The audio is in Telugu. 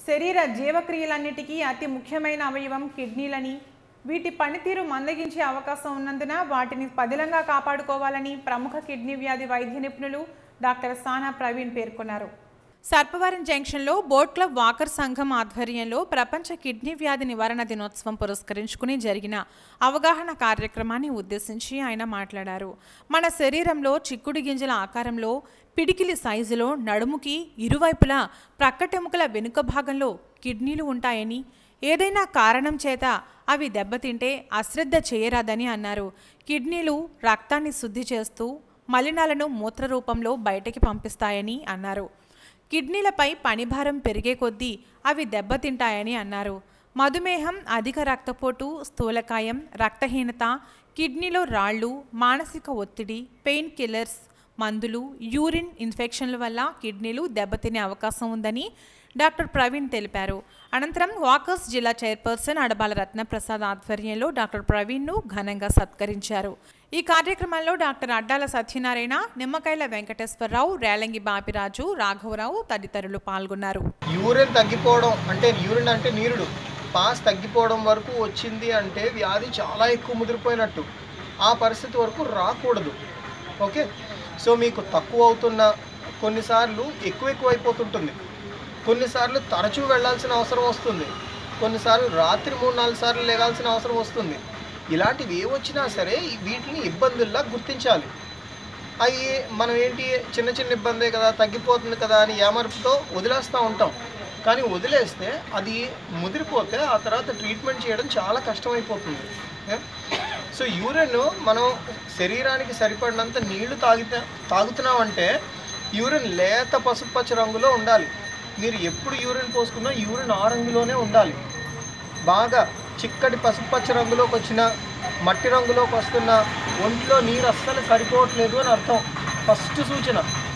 శరీర జీవక్రియలన్నిటికీ అతి ముఖ్యమైన అవయవం కిడ్నీలని వీటి పనితీరు మందగించే అవకాశం ఉన్నందున వాటిని పదిలంగా కాపాడుకోవాలని ప్రముఖ కిడ్నీ వ్యాధి వైద్య నిపుణులు డాక్టర్ సానా ప్రవీణ్ పేర్కొన్నారు సర్పవరం జంక్షన్లో బోట్ క్లబ్ వాకర్ సంఘం ఆధ్వర్యంలో ప్రపంచ కిడ్నీ వ్యాధి నివారణ దినోత్సవం పురస్కరించుకుని జరిగిన అవగాహన కార్యక్రమాన్ని ఉద్దేశించి ఆయన మాట్లాడారు మన శరీరంలో చిక్కుడు గింజల ఆకారంలో పిడికిలి సైజులో నడుముకి ఇరువైపులా ప్రక్కటెముకల వెనుక భాగంలో కిడ్నీలు ఉంటాయని ఏదైనా కారణం చేత అవి దెబ్బతింటే అశ్రద్ధ చేయరాదని అన్నారు కిడ్నీలు రక్తాన్ని శుద్ధి చేస్తూ మలినాలను మూత్ర రూపంలో బయటకి పంపిస్తాయని అన్నారు కిడ్నీలపై పనిభారం పెరిగే కొద్దీ అవి దెబ్బతింటాయని అన్నారు మధుమేహం అధిక రక్తపోటు స్థూలకాయం రక్తహీనత కిడ్నీలో రాళ్ళు మానసిక ఒత్తిడి పెయిన్ కిల్లర్స్ మందులు యూరిన్ ఇన్ఫెక్షన్ల వల్ల కిడ్నీలు దెబ్బతినే అవకాశం ఉందని డాక్టర్ ప్రవీణ్ తెలిపారు అనంతరం వాకర్స్ జిల్లా చైర్పర్సన్ అడబాల రత్నప్రసాద్ ఆధ్వర్యంలో డాక్టర్ ప్రవీణ్ను ఘనంగా సత్కరించారు ఈ కార్యక్రమంలో డాక్టర్ అడ్డాల సత్యనారాయణ నిమ్మకాయల వెంకటేశ్వరరావు రేలంగి బాపిరాజు రాఘవరావు తదితరులు పాల్గొన్నారు యూరిన్ తగ్గిపోవడం అంటే యూరిన్ అంటే నీరుడు పాస్ తగ్గిపోవడం వరకు వచ్చింది అంటే వ్యాధి చాలా ఎక్కువ ముదిరిపోయినట్టు ఆ పరిస్థితి వరకు రాకూడదు ఓకే సో మీకు తక్కువ అవుతున్న కొన్నిసార్లు ఎక్కువ ఎక్కువ అయిపోతుంటుంది కొన్నిసార్లు తరచూ వెళ్ళాల్సిన అవసరం వస్తుంది కొన్నిసార్లు రాత్రి మూడు నాలుగు సార్లు లేగాల్సిన అవసరం వస్తుంది ఇలాంటివి ఏ వచ్చినా సరే ఈ వీటిని ఇబ్బందుల్లా గుర్తించాలి అవి మనం ఏంటి చిన్న చిన్న ఇబ్బందే కదా తగ్గిపోతుంది కదా అని ఏమరుపుతో వదిలేస్తూ ఉంటాం కానీ వదిలేస్తే అది ముదిరిపోతే ఆ తర్వాత ట్రీట్మెంట్ చేయడం చాలా కష్టమైపోతుంది ఏ? సో యూరిన్ మనం శరీరానికి సరిపడినంత నీళ్లు తాగితే తాగుతున్నామంటే యూరిన్ లేత పసుపచ్చ రంగులో ఉండాలి మీరు ఎప్పుడు యూరిన్ పోసుకున్నా యూరిన్ ఆ రంగులోనే ఉండాలి బాగా చిక్కటి పసుపచ్చ రంగులోకి వచ్చిన మట్టి రంగులోకి వస్తున్న ఒంట్లో నీరు అస్సలు సరిపోవట్లేదు అని అర్థం ఫస్ట్ సూచన